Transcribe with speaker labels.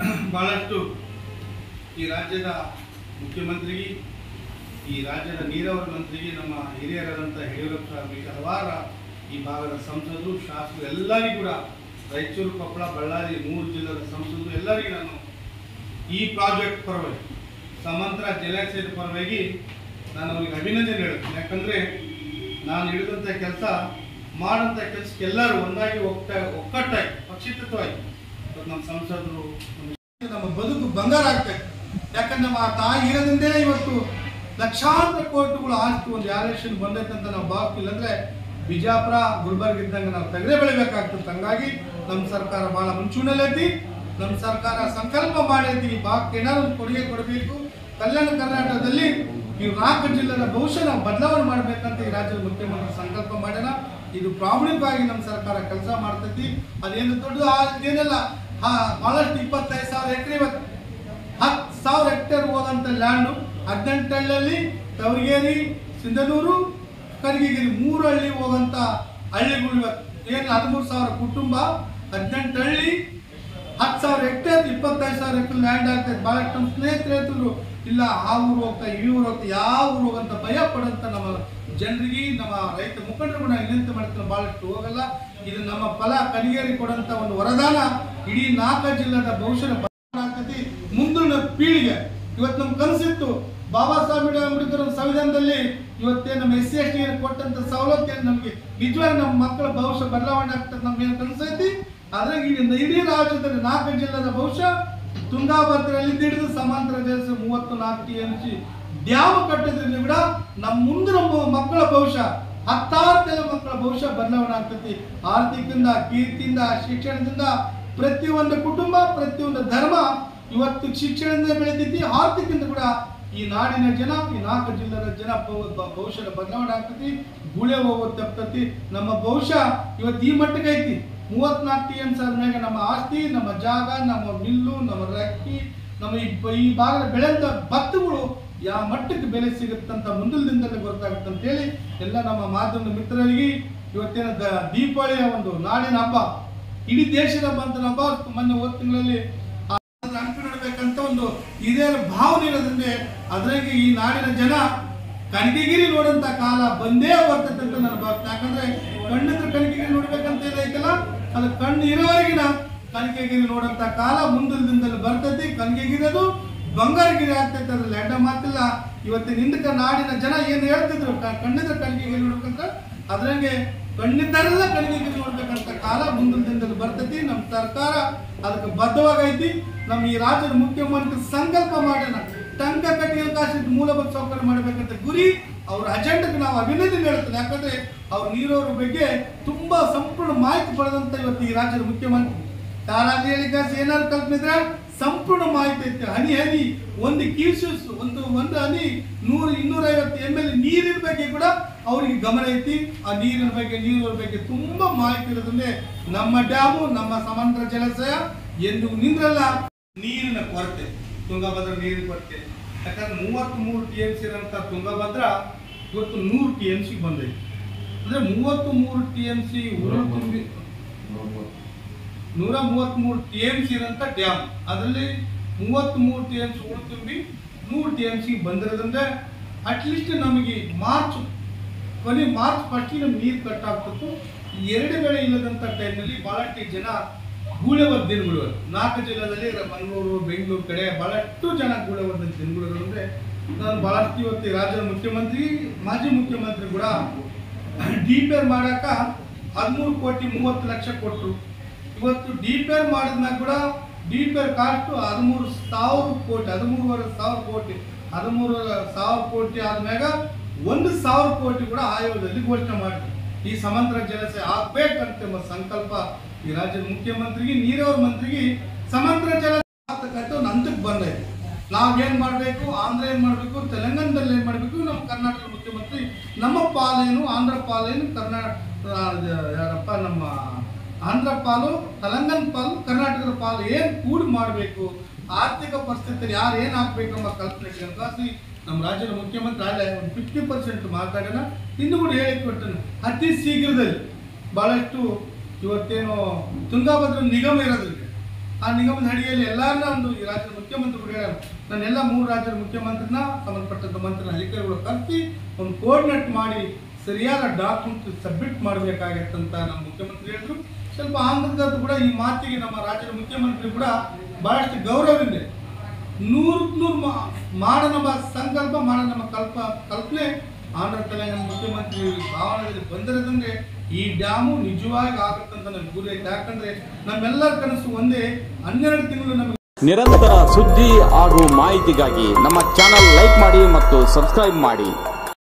Speaker 1: ಭಾಳಷ್ಟು ಈ ರಾಜ್ಯದ ಮುಖ್ಯಮಂತ್ರಿಗೆ ಈ ರಾಜ್ಯದ ನೀರಾವರಿ ಮಂತ್ರಿಗೆ ನಮ್ಮ ಹಿರಿಯರಾದಂಥ ಯಡಿಯೂರಪ್ಪ ಸಾಹೇಬರಿಗೆ ಹಲವಾರು ಈ ಭಾಗದ ಸಂಸದರು ಶಾಸಕರು ಎಲ್ಲರಿಗೂ ಕೂಡ ರಾಯಚೂರು ಕೊಪ್ಪಳ ಬಳ್ಳಾರಿ ಮೂರು ಜಿಲ್ಲೆಯ ಸಂಸದರು ಎಲ್ಲರಿಗೂ ನಾನು ಈ ಪ್ರಾಜೆಕ್ಟ್ ಪರವಾಗಿ ಸಮಾಂತರ ಜಲಾಶಯದ ಪರವಾಗಿ ನಾನು ಅವರಿಗೆ ಅಭಿನಂದನೆ ಹೇಳ್ತೀನಿ ಯಾಕಂದರೆ ನಾನು ಹಿಡಿದಂಥ ಕೆಲಸ ಮಾಡೋಂಥ ಕೆಲಸಕ್ಕೆ ಎಲ್ಲರೂ ಒಂದಾಗಿ ಒಗ್ಟ ಒಕ್ಕಟ್ಟಾಗಿ ಪಕ್ಷಿತತ್ವವಾಗಿ ಇವತ್ತು ನಮ್ಮ ಸಂಸದರು ನಮ್ಮ ನಮ್ಮ ಬದುಕು ಬಂಗಾರ ಆಗ್ತದೆ ಯಾಕಂದ್ರೆ ನಮ್ಮ ಆ ತಾಯಿ ಇರೋದ್ರಿಂದೇ ಇವತ್ತು ಲಕ್ಷಾಂತರ ಕೋಟಿಗಳು ಆಸ್ತಿ ಒಂದು ಯಾರೇಷನ್ ಬಂದೈತೆ ಅಂತ ನಾವು ಭಾವಿಸ್ತಿಲ್ಲ ಅಂದ್ರೆ ಬಿಜಾಪುರ ಗುಲ್ಬರ್ಗ ಇದ್ದಂಗೆ ನಾವು ತೆಗೆದೇ ಬೆಳಿಬೇಕಾಗ್ತದೆ ಹಂಗಾಗಿ ನಮ್ಮ ಸರ್ಕಾರ ಬಹಳ ಮುಂಚೂಣಿಯಲ್ಲೈತಿ ನಮ್ಮ ಸರ್ಕಾರ ಸಂಕಲ್ಪ ಮಾಡೈತಿ ಈ ಭಾಗಕ್ಕೆ ಏನಾದ್ರು ಒಂದು ಕೊಡುಗೆ ಕೊಡಬೇಕು ಕಲ್ಯಾಣ ಕರ್ನಾಟಕದಲ್ಲಿ ಈ ನಾಲ್ಕು ಜಿಲ್ಲೆಯ ಭವಿಷ್ಯ ನಾವು ಬದಲಾವಣೆ ಮಾಡ್ಬೇಕಂತ ಈ ರಾಜ್ಯದ ಮುಖ್ಯಮಂತ್ರಿ ಸಂಕಲ್ಪ ಮಾಡ್ಯಾರ ಇದು ಪ್ರಾಮಾಣಿಕವಾಗಿ ನಮ್ಮ ಸರ್ಕಾರ ಕೆಲಸ ಮಾಡ್ತೈತಿ ಅದೇನು ದೊಡ್ಡ ಏನೆಲ್ಲ ಬಹಳಷ್ಟು ಇಪ್ಪತ್ತೈದು ಸಾವಿರ ಎಕರೆ ಇವತ್ತು ಹತ್ತು ಸಾವಿರ ಹೆಕ್ಟೇರ್ ಹೋದಂಥ ಲ್ಯಾಂಡು ಹದಿನೆಂಟು ತವರಿಗೇರಿ ಸಿಂಧನೂರು ಕರಿಗಿಗಿರಿ ಮೂರು ಹಳ್ಳಿ ಹೋಗಂತ ಹಳ್ಳಿಗಳು ಇವತ್ತು ಏನು ಹದಿಮೂರು ಸಾವಿರ ಕುಟುಂಬ ಹದಿನೆಂಟು ಹಳ್ಳಿ ಹತ್ತು ಸಾವಿರ ಹೆಕ್ಟೇರ್ ಇಪ್ಪತ್ತೈದು ಸಾವಿರ ಹೆಕ್ಟೇರ್ ಲ್ಯಾಂಡ್ ಆಗ್ತದೆ ಭಾಳಷ್ಟು ನಮ್ಮ ಸ್ನೇಹಿತರು ಹೇಳ್ತಿದ್ರು ಇಲ್ಲ ಆ ಊರು ಹೋಗ್ತಾ ಈ ಊರು ಹೋಗ್ತಾ ಯಾವ ಊರು ಹೋಗಂತ ಭಯ ಪಡಂತ ನಮ್ಮ ಜನರಿಗೆ ನಮ್ಮ ರೈತ ಮುಖಂಡರು ಕೂಡ ವಿನಂತಿ ಮಾಡ್ತಾರೆ ಭಾಳಷ್ಟು ಹೋಗಲ್ಲ ಇದು ನಮ್ಮ ಫಲ ಕಲಿಗೇರಿ ಕೊಡಂತ ಒಂದು ವರದಾನ ಇಡೀ ನಾಲ್ಕು ಜಿಲ್ಲೆದ ಭವಿಷ್ಯದ ಆಗ್ತೈತಿ ಮುಂದಿನ ಪೀಳಿಗೆ ಇವತ್ತು ನಮ್ ಕನಸಿತ್ತು ಬಾಬಾ ಸಾಹೇಬ್ ಅಂಬೇಡ್ಕರ್ ಸಂವಿಧಾನದಲ್ಲಿ ಇವತ್ತೇ ನಮ್ಮ ಎಸ್ ಸಿ ಎಸ್ ಟಿ ಕೊಟ್ಟಂತ ಸವಲತ್ತು ನಮಗೆ ನಿಜವಾಗಿ ನಮ್ಮ ಮಕ್ಕಳ ಭವಿಷ್ಯ ಬದಲಾವಣೆ ಆಗ್ತದೆ ನಮ್ಗೆ ಏನು ಕನಸೈತಿ ಆದ್ರೆ ಈ ಇಡೀ ರಾಜ್ಯದಲ್ಲಿ ನಾಲ್ಕು ಜಿಲ್ಲೆದ ಭವಿಷ್ಯ ತುಂಗಾಭದ್ರಲ್ಲಿ ಹಿಡಿದು ಸಮಾಂತರ ಜಲಸ ಮೂವತ್ತು ನಾಲ್ಕು ಟಿ ಎಂ ಸಿ ಡ್ಯಾಮ್ ಕಟ್ಟೋದ್ರಿಂದ ಕೂಡ ನಮ್ಮ ಮುಂದೆ ನಮ್ಮ ಮಕ್ಕಳ ಭವಿಷ್ಯ ಹತ್ತಾರು ಕೆಲ ಮಕ್ಕಳ ಭವಿಷ್ಯ ಬದಲಾವಣೆ ಆಗ್ತೈತಿ ಆರ್ಥಿಕದಿಂದ ಕೀರ್ತಿಯಿಂದ ಶಿಕ್ಷಣದಿಂದ ಪ್ರತಿಯೊಂದು ಕುಟುಂಬ ಪ್ರತಿಯೊಂದು ಧರ್ಮ ಇವತ್ತು ಶಿಕ್ಷಣದಿಂದ ಬೆಳೆದೈತಿ ಆರ್ಥಿಕದಿಂದ ಕೂಡ ಈ ನಾಡಿನ ಜನ ಈ ನಾಲ್ಕು ಜಿಲ್ಲೆಯ ಜನ ಭವ- ಭ- ಭವಿಷ್ಯದ ಬದಲಾವಣೆ ಆಗ್ತೈತಿ ಗುಳೆ ಹೋಗೋದು ತಪ್ತತಿ ನಮ್ಮ ಭವಿಷ್ಯ ಇವತ್ತು ಈ ಮಟ್ಟಕ್ಕೆ ಐತಿ ಮೂವತ್ನಾಲ್ಕು ಟಿ ಎಂ ಮ್ಯಾಗ ನಮ್ಮ ಆಸ್ತಿ ನಮ್ಮ ಜಾಗ ನಮ್ಮ ಮಿಲ್ಲು ನಮ್ಮ ರಕ್ಕಿ ನಮ್ಮ ಈ ಬ- ಈ ಭಾಗದ ಬೆಳೆದ ಭತ್ತಗಳು ಯಾವ ಮಟ್ಟಕ್ಕೆ ಬೆಲೆ ಸಿಗುತ್ತಂತ ಮುಂದಿನ ದಿನದಲ್ಲಿ ಗೊತ್ತಾಗುತ್ತೆ ಅಂತ ಹೇಳಿ ಎಲ್ಲ ನಮ್ಮ ಮಾಧ್ಯಮ ಮಿತ್ರರಿಗೆ ಇವತ್ತಿನ ದ- ದೀಪಾವಳಿಯ ಒಂದು ನಾಡಿನ ಹಬ್ಬ ಇಡೀ ದೇಶದ ಬಂತ ಹಬ್ಬ ಮೊನ್ನೆ ಹೋದ ತಿಂಗಳಲ್ಲಿ ಹಂಪಿ ನೋಡ್ಬೇಕಂತ ಒಂದು ಇದೇ ಭಾವನೆ ಇರೋದ್ರಿಂದ ಅದ್ರಾಗೆ ಈ ನಾಡಿನ ಜನ ಕನಕಗಿರಿ ನೋಡಂತ ಕಾಲ ಬಂದೇ ಬರ್ತೈತೆ ಅಂತ ನನ್ನ ಭಾವನೆ ಯಾಕಂದ್ರೆ ಕಣ್ಣಿದ್ರೆ ಕನಕಗಿರಿ ನೋಡ್ಬೇಕಂತ ಏನೈತಲ್ಲ ಅದು ಕಣ್ಣು ಇರೋವರೆಗಿನ ಕನಕಗಿರಿ ನೋಡಂತ ಕಾಲ ಮುಂದಿನ ದಿನದಲ್ಲಿ ಬರ್ತೈತಿ ಕನಕಗಿರಿ ಅದು ಬಂಗಾರಗಿರಿ ಆಗ್ತೈತೆ ಅದ್ರಲ್ಲಿ ಅಡ್ಡ ಮಾತಿಲ್ಲ ಇವತ್ತಿನ ಹಿಂದಕ್ಕೆ ನಾಡಿನ ಜನ ಏನು ಹೇಳ್ತಿದ್ರು ಕ- ಕಣ್ಣಿದ್ರೆ ಕನಕಗಿರಿ ನೋಡ್ಬೇಕಂತ ಅದ್ರಂಗೆ ಕಣ್ಣಿದ್ದಾರೆಲ್ಲ ಕನಕಗಿರಿ ನೋಡ್ಬೇಕಂತ ಕಾಲ ಮುಂದಿನ ದಿನದಲ್ಲಿ ಬರ್ತೈತಿ ನಮ್ಮ ಸರ್ಕಾರ ಅದಕ್ಕೆ ಬದ್ಧವಾಗೈತಿ ನಮ್ಮ ಈ ರಾಜ್ಯದ ಮುಖ್ಯಮಂತ್ರಿ ಸಂಕಲ್ಪ ಮಾಡ್ಯಾನ ಟಂಕ ಕಟ್ಟಿಗೆ ಕಾಸಿದ ಮೂಲಭೂತ ಸೌಕರ್ಯ ಮಾಡಬೇಕಂತ ಗುರಿ ಅವ್ರ ಅಜೆಂಡಕ್ಕೆ ನಾವು ಅಭಿನಂದನೆ ಹೇಳ್ತೇನೆ ಯಾಕಂದ್ರೆ ಅವ್ರ ನೀರವ್ರ ಬಗ್ಗೆ ತುಂಬಾ ಸಂಪೂರ್ಣ ಮಾಹಿತಿ ಪಡೆದಂತ ಇವತ್ತು ಈ ರಾಜ್ಯದ ಮುಖ್ಯಮಂತ್ರಿ ಯಾರಾದ್ರೂ ಹೇಳಿ ಕಾಸು ಏನಾದ್ರು ಕಲ್ಪನಿದ್ರೆ ಸಂಪೂರ್ಣ ಮಾಹಿತಿ ಐತೆ ಹನಿ ಹನಿ ಒಂದು ಕ್ಯೂಸಸ್ ಒಂದು ಒಂದು ಹನಿ ನೂರು ಇನ್ನೂರೈವತ್ತು ಎಮ್ ಎಲ್ ನೀರಿನ ಬಗ್ಗೆ ಕೂಡ ಅವ್ರಿಗೆ ಗಮನ ಐತಿ ಆ ನೀರಿನ ಬಗ್ಗೆ ನೀರಿನ ಬಗ್ಗೆ ತುಂಬಾ ಮಾಹಿತಿ ಇರೋದ್ರಿಂದ ನಮ್ಮ ಡ್ಯಾಮು ನಮ್ಮ ಸಮಾಂತರ ಜಲಾಶಯ ಎಂದು ನಿಂದ್ರಲ್ಲ ನೀರಿನ ಕೊರತೆ ತುಂಗಭದ್ರಾ ನೀರಿನ ಕೊರತೆ ಯಾಕಂದ್ರೆ ಮೂವತ್ತ್ ಮೂರು ಟಿ ಎಂ ಸಿ ಇರೋಂಥ ತುಂಗಭದ್ರಾ ಇವತ್ತು ನೂರು ಟಿ ಎಂ ಸಿ ಬಂದೈತಿ ಅಂದ್ರೆ ಮೂವತ್ತು ಮೂರು ಟಿ ಎಂ ಸಿ ಉರುಳು ತುಂಬಿ ನೂರ ಮೂವತ್ತ್ಮೂರು ಟಿ ಎಂ ಸಿ ಇರೋಂಥ ಡ್ಯಾಮ್ ಅದರಲ್ಲಿ ಮೂವತ್ತ್ಮೂರು ಟಿ ಎಂ ಸಿ ಉಳು ತುಂಬಿ ನೂರು ಟಿ ಎಂ ಸಿ ಬಂದಿರೋದ್ರಿಂದ ಅಟ್ಲೀಸ್ಟ್ ನಮಗೆ ಮಾರ್ಚ್ ಕೊನೆ ಮಾರ್ಚ್ ಫಸ್ಟಿಗೆ ನಮ್ಗೆ ನೀರು ಕಟ್ ಆಗ್ತಿತ್ತು ಈ ಎರಡು ಬೆಳೆ ಇಲ್ಲದಂಥ ಟೈಮ್ನಲ್ಲಿ ಭಾಳಷ್ಟು ಜನ ಗೂಳೆ ಬಂದ ದಿನಗಳು ಇವೆ. ನಾಲ್ಕು ಜಿಲ್ಲೆದಲ್ಲಿ ರ- ಮಂಗಳೂರು ಬೆಂಗಳೂರು ಕಡೆ ಭಾಳಷ್ಟು ಜನ ಗೂಳೆ ಬಂದ ದಿನಗಳು ಇರೋದ್ರಿಂದ ನಾನು ಭಾಳಷ್ಟು ಇವತ್ತು ಈ ರಾಜ್ಯದ ಮುಖ್ಯಮಂತ್ರಿ ಮಾಜಿ ಮುಖ್ಯಮಂತ್ರಿ ಕೂಡ ಡಿಪೇರ್ ಮಾಡಾಕ ಹದಿಮೂರು ಕೋಟಿ ಮೂವತ್ತು ಲಕ್ಷ ಕೊಟ್ಟರು ಇವತ್ತು ಡಿಪೇರ್ ಮಾಡಿದ್ಮ್ಯಾಗ ಕೂಡ ಡಿಪೇರ್ ಕಾಸ್ಟ್ ಹದಿಮೂರು ಸಾವಿರ ಕೋಟಿ ಹದಿಮೂರುವರೆ ಸಾವಿರ ಕೋಟಿ ಹದಿಮೂರು ಸಾವಿರ ಕೋಟಿ ಆದ್ಮ್ಯಾಗ ಒಂದು ಸಾವಿರ ಕೋಟಿ ಕೂಡ ಆಯೋಗದಲ್ಲಿ ಘೋಷಣೆ ಮಾಡಿದ್ರು ಈ ಸಮಾಂತರ ಜಲಾಶಯ ಆಗ್ಬೇಕಂತ ಎಂಬ ಸಂಕಲ್ಪ ಈ ರಾಜ್ಯದ ಮುಖ್ಯಮಂತ್ರಿಗೆ ನೀರಾವರಿ ಮಂತ್ರಿಗೆ ಸಮಾಂತರ ಜಲಾಶಯ ಒಂದು ಹಂತಕ್ಕೆ ಬಂದೈತೆ ನಾವೇನ್ ಮಾಡಬೇಕು ಆಂಧ್ರ ಏನ್ ಮಾಡಬೇಕು ತೆಲಂಗಾಣದಲ್ಲಿ ಏನ್ ಮಾಡಬೇಕು ನಮ್ಮ ಕರ್ನಾಟಕ ಮುಖ್ಯಮಂತ್ರಿ ನಮ್ಮ ಪಾಲೇನು ಆಂಧ್ರ ಪಾಲೇನು ಕರ್ನಾಟಕ ಯಾರಪ್ಪ ನಮ್ಮ ಆಂಧ್ರ ಪಾಲು ತೆಲಂಗಾಣ ಪಾಲು ಕರ್ನಾಟಕದ ಪಾಲು ಏನ್ ಕೂಡಿ ಮಾಡಬೇಕು ಆರ್ಥಿಕ ಪರಿಸ್ಥಿತಿ ಯಾರು ಏನ್ ಹಾಕ್ಬೇಕು ಎಂಬ ಕಲ್ಪನೆ ಇಟ್ಕೊಂಡು ನಮ್ಮ ರಾಜ್ಯದ ಮುಖ್ಯಮಂತ್ರಿ ಅಲ್ಲೇ ಒಂದು ಫಿಫ್ಟಿ ಪರ್ಸೆಂಟ್ ಮಾತಾಡೋಣ ಇನ್ನು ಕೂಡ ಹೇಳಿ ಕೊಟ್ಟನು ಅತಿ ಶೀಘ್ರದಲ್ಲಿ ಬಹಳಷ್ಟು ಇವತ್ತೇನು ತುಂಗಾಭದ್ರಾ ನಿಗಮ ಇರೋದ್ರಿಂದ ಆ ನಿಗಮದ ಅಡಿಯಲ್ಲಿ ಎಲ್ಲರನ್ನ ಒಂದು ಈ ರಾಜ್ಯದ ಮುಖ್ಯಮಂತ್ರಿಗಳು ಹೇಳ್ಯಾರ ನಾನೆಲ್ಲ ಮೂರು ರಾಜ್ಯದ ಮುಖ್ಯಮಂತ್ರಿನ ಸಂಬಂಧಪಟ್ಟಂತ ಮಂತ್ರಿನ ಅಧಿಕಾರಿಗಳು ಕರೆಸಿ ಒಂದು ಕೋರ್ಡಿನೇಟ್ ಮಾಡಿ ಸರಿಯಾದ ಡಾಕ್ಯುಮೆಂಟ್ ಸಬ್ಮಿಟ್ ಮಾಡಬೇಕಾಗತ್ತಂತ ನಮ್ಮ ಮುಖ್ಯಮಂತ್ರಿ ಹೇಳಿದ್ರು ಸ್ವಲ್ಪ ಆಂಧ್ರದದ್ದು ಕೂಡ ಈ ಮಾತಿಗೆ ನಮ್ಮ ರಾಜ್ಯದ ಮುಖ್ಯಮಂತ್ರಿ ಕೂಡ ಬಹಳಷ್ಟು ಗೌರವವಿದೆ ನೂರಕ್ಕೆ ನೂರು ಮಾ- ಮಾಡ ನಮ್ಮ ಸಂಕಲ್ಪ ಮಾಡ ನಮ್ಮ ಕಲ್ಪ ಕಲ್ಪನೆ ಆಂಧ್ರ ತೆಲಂಗಾಣ ಮುಖ್ಯಮಂತ್ರಿ ಭಾವನೆಯಲ್ಲಿ ಬಂದಿರೋದಂದ್ರೆ ಈ ಡ್ಯಾಮು ನಿಜವಾಗಿ ಆಗುತ್ತಂತ ನಮ್ಗೆ ಗುರಿ ಐತೆ ಯಾಕಂದ್ರೆ ನಮ್ಮೆಲ್ಲರ ಕನಸು ಒಂದೇ ಹನ್ನೆರಡು ತಿಂಗಳು ನಮಗೆ
Speaker 2: ನಿರಂತರ ಸುದ್ದಿ ಹಾಗೂ ಮಾಹಿತಿಗಾಗಿ ನಮ್ಮ ಚಾನಲ್ ಲೈಕ್ ಮಾಡಿ ಮತ್ತು ಸಬ್ಸ್ಕ್ರೈಬ್ ಮಾಡಿ